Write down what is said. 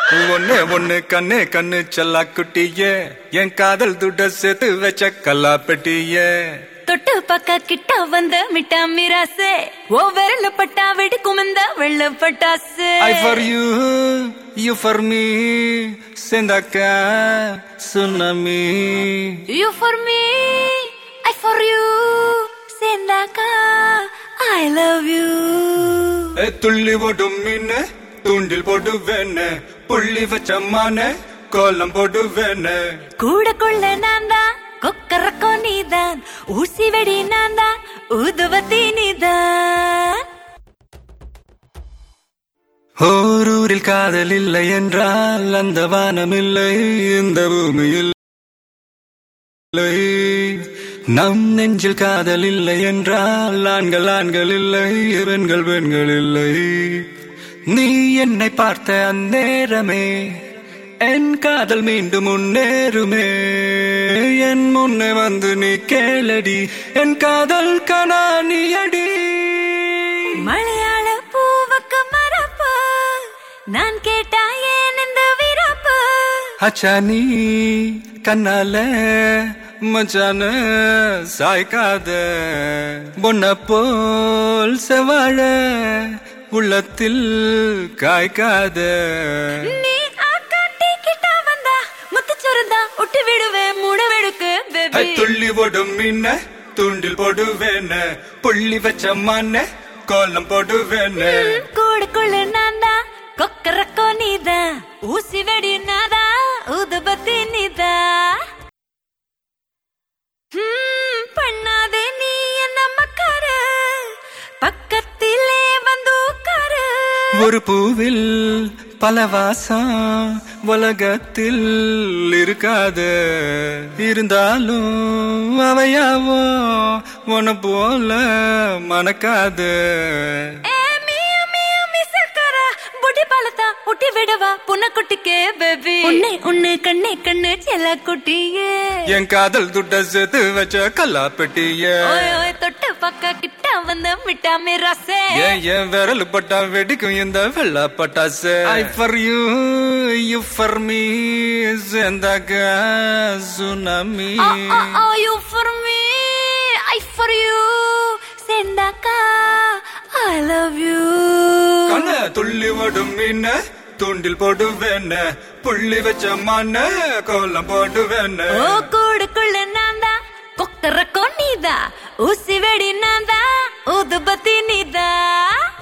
ஒண்ணே ஒண்ணு கண்ணே கண்ணு செல்லா குட்டியே என் காதல் துட்ட சேர்த்து வச்ச கல்லா பெட்டியே தொட்டு பக்க கிட்ட வந்த மிட்டா மிராசே ஓ விரல பட்டா வெடிக்கும் இந்த வெள்ள பட்டாசு I for you you for me சேர்ந்தாக்கா tsunami you for me I for you சேர்ந்தாக்கா ஐ லவ் யூ துள்ளி ஓடும் மீன் தூண்டில் போட்டு வேண புள்ளி வச்ச மான கோலம் போட்டு வேண கூட கொள்ள நான் தான் கொக்கரக்கோ நீதான் ஊசி வெடி நான் தான் ஊதுவத்தி நீதான் ஓரூரில் காதல் இல்லை என்றால் அந்த வானம் இல்லை இந்த பூமி இல்லை நம் நெஞ்சில் காதல் இல்லை என்றால் ஆண்கள் ஆண்கள் இல்லை பெண்கள் பெண்கள் இல்லை நீ என்னை பார்த்த அந்நேரமே என் காதல் மீண்டும் முன்னேறுமே என் முன்னே வந்து நீ கேளடி என் காதல் கனா நீ அடி மலையாள பூவுக்கு மரப்பு நான் கேட்டா ஏன் இந்த விரப்பு அச்சா நீ கண்ணால மச்சான சாய்க்காத பொன்ன போல் செவாழ உள்ளத்தில் காய்க்காத நீ ஆக்காட்டி கிட்ட வந்தா முத்துச்சொருந்தா விட்டு விடுவேன் மூட வெடுக்கு ஐ, பேபி துள்ளி ஓடும் மீன தூண்டில் போடுவேன புள்ளி வச்ச மான கோலம் போடுவேன கூடுக்குள்ள நான் தான் கொக்கரக்கோ நீதான் ஊசி வெடி நாதா ஊதுபத்தி நீதா ஹம், பண்ணாதே நீ என்ன மக்காரு பக்கத்திலே வந்து உட்காரு ஒரு பூவில் பல வாசம் உலகத்தில் இருக்காது இருந்தாலும் அவையாவோ உன போல மணக்காது ஏ, மியா, மியா, மிசக்கர, புடி பழத்தா, உட்டி விடவா புனக்குட்டிக்கே பேபி உன்னை உன்னு கண்ணே கண்ணு செல்ல குட்டியே என் காதல் துட்ட சேர்த்து வச்ச கல்லா பெட்டிய ஓய் ஓய் தொட்டு பக்க கிட்ட வந்து மிட்டாமி ரசே ஏன் என் விரல் பட்டா வெடிக்கும் இந்த வெள்ள பட்டாசு I for you you for me சேர்ந்தாக்க tsunami you for me I for you செந்தாக்கா ஐ லவ் யூ கண்ண துள்ளி ஓடும் மீன தூண்டில் போடுவேன புள்ளி வச்ச மான கோலம் போடுவேன ஓ கூடுக்குள்ள நான் தான் கொக்கர கொன்னிதா ஊசி வெடி நான் தான் ஊதுபத்தி நீதா